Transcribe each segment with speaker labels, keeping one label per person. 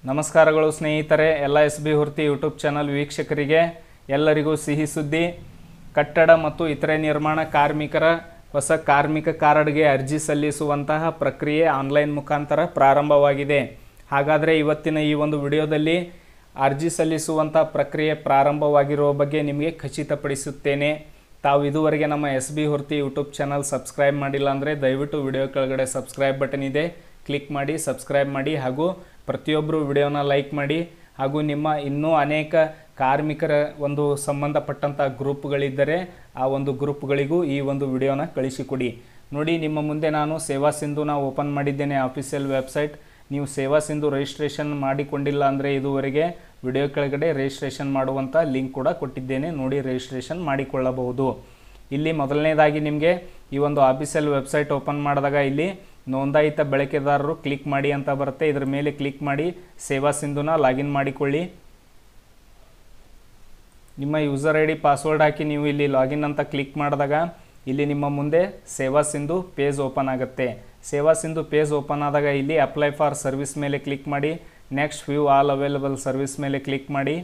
Speaker 1: ನಮಸ್ಕಾರಗಳು ಸ್ನೇಹಿತರೆ ಎಲ್ಲ S B Hurti YouTube channel ವೀಕ್ಷಕರಿಗೆ ಎಲ್ಲರಿಗೂ ಸಿಹಿ ಸುದ್ದಿ ಕಟ್ಟಡ ಮತ್ತು ಇತರೆ ನಿರ್ಮಾಣ ಕಾರ್ಮಿಕರ ಹೊಸ ಕಾರ್ಮಿಕ ಕಾರ್ಡ್ಗೆ ಅರ್ಜಿ ಸಲ್ಲಿಸುವಂತಹ ಪ್ರಕ್ರಿಯೆ ಆನ್ಲೈನ್ ಮುಖಾಂತರ ಪ್ರಾರಂಭವಾಗಿದೆ ಹಾಗಾದರೆ ಇವತ್ತಿನ ಈ ಒಂದು ವಿಡಿಯೋದಲ್ಲಿ ಅರ್ಜಿ ಸಲ್ಲಿಸುವಂಥ ಪ್ರಕ್ರಿಯೆ ಪ್ರಾರಂಭವಾಗಿರುವ ಬಗ್ಗೆ ನಿಮಗೆ ಖಚಿತಪಡಿಸುತ್ತೇನೆ ತಾವು ಇದುವರೆಗೆ ನಮ್ಮ S B Horti YouTube channel subscribe ಮಾಡಿಲ್ಲ ಅಂದರೆ ದಯವಿಟ್ಟು ವಿಡಿಯೋ ಕೆಳಗಡೆ ಸಬ್ಸ್ಕ್ರೈಬ್ ಬಟನ್ ಇದೆ ಕ್ಲಿಕ್ ಮಾಡಿ ಸಬ್ಸ್ಕ್ರೈಬ್ ಮಾಡಿ ಹಾಗೂ ಪ್ರತಿಯೊಬ್ಬರು ವಿಡಿಯೋನ ಲೈಕ್ ಮಾಡಿ ಹಾಗೂ ನಿಮ್ಮ ಇನ್ನೂ ಅನೇಕ ಕಾರ್ಮಿಕರ ಒಂದು ಸಂಬಂಧಪಟ್ಟಂಥ ಗ್ರೂಪ್ಗಳಿದ್ದರೆ ಆ ಒಂದು ಗ್ರೂಪ್ಗಳಿಗೂ ಈ ಒಂದು ವಿಡಿಯೋನ ಕಳಿಸಿಕೊಡಿ ನೋಡಿ ನಿಮ್ಮ ಮುಂದೆ ನಾನು ಸೇವಾ ಸಿಂಧುನ ಓಪನ್ ಮಾಡಿದ್ದೇನೆ ಆಫೀಸಿಯಲ್ ವೆಬ್ಸೈಟ್ ನೀವು ಸೇವಾ ಸಿಂಧು ರಿಜಿಸ್ಟ್ರೇಷನ್ ಮಾಡಿಕೊಂಡಿಲ್ಲ ಅಂದರೆ ಇದುವರೆಗೆ ವಿಡಿಯೋ ಕೆಳಗಡೆ ರಿಜಿಸ್ಟ್ರೇಷನ್ ಮಾಡುವಂಥ ಲಿಂಕ್ ಕೂಡ ಕೊಟ್ಟಿದ್ದೇನೆ ನೋಡಿ ರಿಜಿಸ್ಟ್ರೇಷನ್ ಮಾಡಿಕೊಳ್ಳಬಹುದು ಇಲ್ಲಿ ಮೊದಲನೇದಾಗಿ ನಿಮಗೆ ಈ ಒಂದು ಆಫೀಸಿಯಲ್ ವೆಬ್ಸೈಟ್ ಓಪನ್ ಮಾಡಿದಾಗ ಇಲ್ಲಿ ನೋಂದಾಯಿತ ಬಳಕೆದಾರರು ಕ್ಲಿಕ್ ಮಾಡಿ ಅಂತ ಬರುತ್ತೆ ಇದರ ಮೇಲೆ ಕ್ಲಿಕ್ ಮಾಡಿ ಸೇವಾ ಸಿಂಧುನ ಲಾಗಿನ್ ಮಾಡಿಕೊಳ್ಳಿ ನಿಮ್ಮ ಯೂಸರ್ ಐ ಡಿ ಪಾಸ್ವರ್ಡ್ ಹಾಕಿ ನೀವು ಇಲ್ಲಿ ಲಾಗಿನ್ ಅಂತ ಕ್ಲಿಕ್ ಮಾಡಿದಾಗ ಇಲ್ಲಿ ನಿಮ್ಮ ಮುಂದೆ ಸೇವಾ ಸಿಂಧು ಪೇಜ್ ಓಪನ್ ಆಗುತ್ತೆ ಸೇವಾ ಸಿಂಧು ಪೇಜ್ ಓಪನ್ ಆದಾಗ ಇಲ್ಲಿ ಅಪ್ಲೈ ಫಾರ್ ಸರ್ವಿಸ್ ಮೇಲೆ ಕ್ಲಿಕ್ ಮಾಡಿ next view all available service ಮೇಲೆ ಕ್ಲಿಕ್ ಮಾಡಿ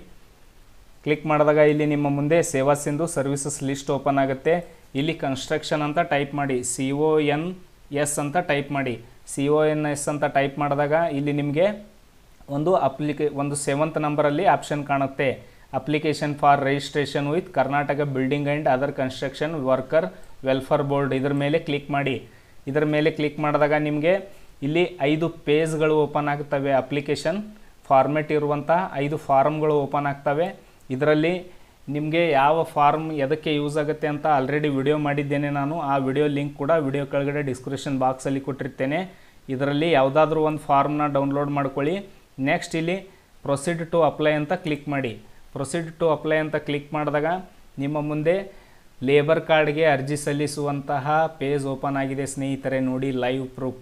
Speaker 1: ಕ್ಲಿಕ್ ಮಾಡಿದಾಗ ಇಲ್ಲಿ ನಿಮ್ಮ ಮುಂದೆ ಸೇವಾ ಸಿಂಧು ಸರ್ವಿಸಸ್ ಲಿಸ್ಟ್ ಓಪನ್ ಆಗುತ್ತೆ ಇಲ್ಲಿ ಕನ್ಸ್ಟ್ರಕ್ಷನ್ ಅಂತ ಟೈಪ್ ಮಾಡಿ ಸಿ ಒ ಎನ್ ಎಸ್ ಅಂತ ಟೈಪ್ ಮಾಡಿ ಸಿ ಒ ಎನ್ ಎಸ್ ಅಂತ ಟೈಪ್ ಮಾಡಿದಾಗ ಇಲ್ಲಿ ನಿಮಗೆ ಒಂದು ಅಪ್ಲಿಕೇ ಒಂದು ಸೆವೆಂತ್ ನಂಬರಲ್ಲಿ ಆಪ್ಷನ್ ಕಾಣುತ್ತೆ application for registration with Karnataka building and other construction worker welfare board ಇದರ ಮೇಲೆ ಕ್ಲಿಕ್ ಮಾಡಿ ಇದರ ಮೇಲೆ ಕ್ಲಿಕ್ ಮಾಡಿದಾಗ ನಿಮಗೆ ಇಲ್ಲಿ ಐದು ಪೇಜ್ಗಳು ಓಪನ್ ಆಗ್ತವೆ ಅಪ್ಲಿಕೇಶನ್ ಫಾರ್ಮೆಟ್ ಇರುವಂಥ ಐದು ಫಾರ್ಮ್ಗಳು ಓಪನ್ ಆಗ್ತವೆ ಇದರಲ್ಲಿ ನಿಮಗೆ ಯಾವ ಫಾರ್ಮ್ ಎದಕ್ಕೆ ಯೂಸ್ ಆಗುತ್ತೆ ಅಂತ ಆಲ್ರೆಡಿ ವಿಡಿಯೋ ಮಾಡಿದ್ದೇನೆ ನಾನು ಆ ವಿಡಿಯೋ ಲಿಂಕ್ ಕೂಡ ವಿಡಿಯೋ ಕೆಳಗಡೆ ಡಿಸ್ಕ್ರಿಪ್ಷನ್ ಬಾಕ್ಸಲ್ಲಿ ಕೊಟ್ಟಿರ್ತೇನೆ ಇದರಲ್ಲಿ ಯಾವುದಾದ್ರೂ ಒಂದು ಫಾರ್ಮ್ನ ಡೌನ್ಲೋಡ್ ಮಾಡ್ಕೊಳ್ಳಿ ನೆಕ್ಸ್ಟ್ ಇಲ್ಲಿ ಪ್ರೊಸೀಡ್ ಟು ಅಪ್ಲೈ ಅಂತ ಕ್ಲಿಕ್ ಮಾಡಿ ಪ್ರೊಸೀಡ್ ಟು ಅಪ್ಲೈ ಅಂತ ಕ್ಲಿಕ್ ಮಾಡಿದಾಗ ನಿಮ್ಮ ಮುಂದೆ ಲೇಬರ್ ಕಾರ್ಡ್ಗೆ ಅರ್ಜಿ ಸಲ್ಲಿಸುವಂತಹ ಪೇಜ್ ಓಪನ್ ಆಗಿದೆ ಸ್ನೇಹಿತರೆ ನೋಡಿ ಲೈವ್ ಪ್ರೂಫ್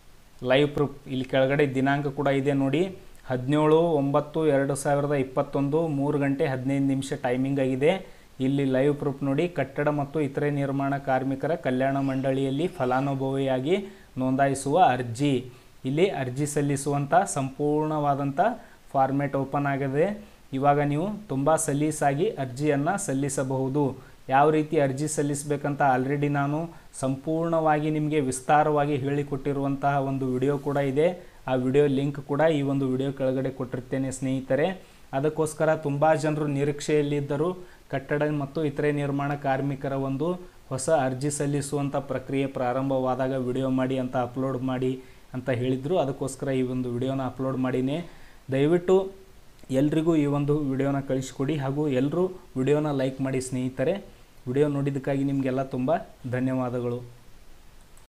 Speaker 1: ಲೈವ್ ಪ್ರೂಫ್ ಇಲ್ಲಿ ಕೆಳಗಡೆ ದಿನಾಂಕ ಕೂಡ ಇದೆ ನೋಡಿ ಹದಿನೇಳು ಒಂಬತ್ತು ಎರಡು ಸಾವಿರದ ಇಪ್ಪತ್ತೊಂದು ಮೂರು ಗಂಟೆ ಹದಿನೈದು ನಿಮಿಷ ಟೈಮಿಂಗ್ ಆಗಿದೆ ಇಲ್ಲಿ ಲೈವ್ ಪ್ರೂಫ್ ನೋಡಿ ಕಟ್ಟಡ ಮತ್ತು ಇತರೆ ನಿರ್ಮಾಣ ಕಾರ್ಮಿಕರ ಕಲ್ಯಾಣ ಮಂಡಳಿಯಲ್ಲಿ ಫಲಾನುಭವಿಯಾಗಿ ನೋಂದಾಯಿಸುವ ಅರ್ಜಿ ಇಲ್ಲಿ ಅರ್ಜಿ ಸಲ್ಲಿಸುವಂಥ ಸಂಪೂರ್ಣವಾದಂಥ ಫಾರ್ಮೆಟ್ ಓಪನ್ ಆಗಿದೆ ಇವಾಗ ನೀವು ತುಂಬ ಸಲೀಸಾಗಿ ಅರ್ಜಿಯನ್ನು ಸಲ್ಲಿಸಬಹುದು ಯಾವ ರೀತಿ ಅರ್ಜಿ ಸಲ್ಲಿಸಬೇಕಂತ ಆಲ್ರೆಡಿ ನಾನು ಸಂಪೂರ್ಣವಾಗಿ ನಿಮಗೆ ವಿಸ್ತಾರವಾಗಿ ಹೇಳಿಕೊಟ್ಟಿರುವಂತಹ ಒಂದು ವಿಡಿಯೋ ಕೂಡ ಇದೆ ಆ ವಿಡಿಯೋ ಲಿಂಕ್ ಕೂಡ ಈ ಒಂದು ವಿಡಿಯೋ ಕೆಳಗಡೆ ಕೊಟ್ಟಿರ್ತೇನೆ ಸ್ನೇಹಿತರೆ ಅದಕ್ಕೋಸ್ಕರ ತುಂಬ ಜನರು ನಿರೀಕ್ಷೆಯಲ್ಲಿದ್ದರು ಕಟ್ಟಡ ಮತ್ತು ಇತರೆ ನಿರ್ಮಾಣ ಕಾರ್ಮಿಕರ ಒಂದು ಹೊಸ ಅರ್ಜಿ ಸಲ್ಲಿಸುವಂಥ ಪ್ರಕ್ರಿಯೆ ಪ್ರಾರಂಭವಾದಾಗ ವಿಡಿಯೋ ಮಾಡಿ ಅಂತ ಅಪ್ಲೋಡ್ ಮಾಡಿ ಅಂತ ಹೇಳಿದರು ಅದಕ್ಕೋಸ್ಕರ ಈ ಒಂದು ವಿಡಿಯೋನ ಅಪ್ಲೋಡ್ ಮಾಡಿನೇ ದಯವಿಟ್ಟು ಎಲ್ರಿಗೂ ಈ ಒಂದು ವಿಡಿಯೋನ ಕಳಿಸಿಕೊಡಿ ಹಾಗೂ ಎಲ್ಲರೂ ವಿಡಿಯೋನ ಲೈಕ್ ಮಾಡಿ ಸ್ನೇಹಿತರೆ ವಿಡಿಯೋ ನೋಡಿದ್ದಕ್ಕಾಗಿ ನಿಮಗೆಲ್ಲ ತುಂಬ ಧನ್ಯವಾದಗಳು